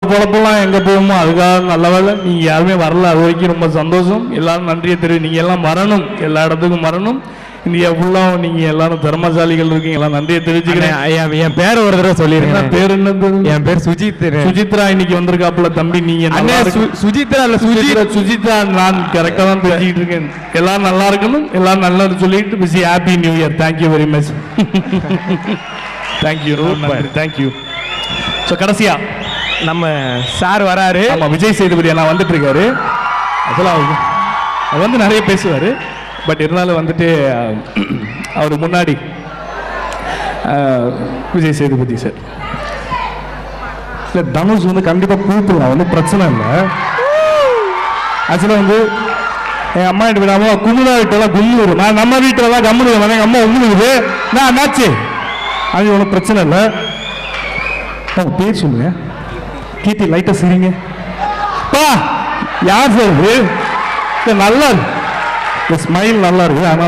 பொழப்பெல்லாம் எங்க போகுமோ அதுக்காக நல்ல வேலை நீங்க யாருமே வரல அது வரைக்கும் ரொம்ப சந்தோஷம் எல்லாரும் நன்றியை தெரிவி நீங்க எல்லாம் வரணும் எல்லா இடத்துக்கும் வரணும் இந்தியா ஃபுல்லாக நீங்க எல்லாரும் திறமசாலிகள் இருக்கீங்க எல்லாம் நன்றியை தெரிவிச்சுக்கிறேன் என் என் பேர் ஒரு தடவை என்ன சொல்லிருங்க பேர் என்னது என் பேர் சுஜித் சுஜித்ரா இன்னைக்கு வந்திருக்காப்புல தம்பி நீங்க அண்ணே நல்லா இருக்கு- சு- சுஜித்ரா இல்ல சுஜித் சுஜித்ரா சுஜித்ரா நான் கரெக்டாக தான் பேசிக்கிட்டு இருக்கேன் எல்லாரும் நல்லா இருக்கணும் எல்லாரும் நல்லா சொல்லிட்டு busy happy new year thank you very much thank you நன்றி தேங்க்யூ ஸோ கடைசியா நம்ம சார் வராரு ஆமா விஜய் சேதுபதி எல்லாம் வந்துட்டு இருக்காரு அதெல்லாம் அவர் அவர் வந்து நிறைய பேசுவார் பட் இருந்தாலும் வந்துட்டு அஹ், அவர் முன்னாடி அஹ், விஜய் சேதுபதி சார் இல்லை தனுஷ் வந்து கண்டிப்பாக கூப்பிடலாம் வந்து பிரச்சனை இல்லை ஆக்சுவலாக வந்து என் அம்மா கிட்ட விடாம குமுதா வீட்டெல்லாம் கும்முது நான் நம்ம வீட்டிலலாம் கம்முனு எங்கள் அம்மா உம்முது நான் என்னாச்சு அது ஒன்றும் பிரச்சனை இல்லை உங்க பேர் சொல்லுங்க கீர்த்தி லைட்டா சிரிங்க பா யார் சார் இது இது நல்லா இருக்கு ஸ்மைல் நல்லா இருக்கு ஆனால்